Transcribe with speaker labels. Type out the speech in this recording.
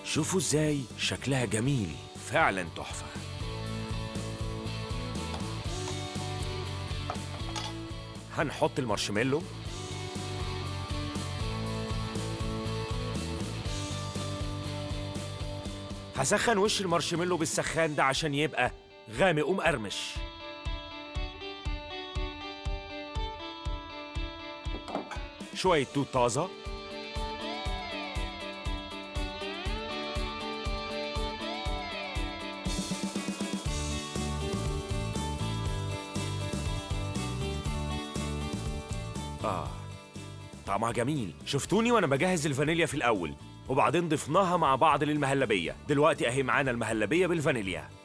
Speaker 1: شوفوا ازاي شكلها جميل فعلا تحفة هنحط المارشميلو هسخن وش المارشميلو بالسخان ده عشان يبقى غامق ومقرمش شوية توت طازة آه طعمها جميل شفتوني وانا بجهز الفانيليا في الاول وبعدين ضفناها مع بعض للمهلبيه دلوقتي اهي معانا المهلبيه بالفانيليا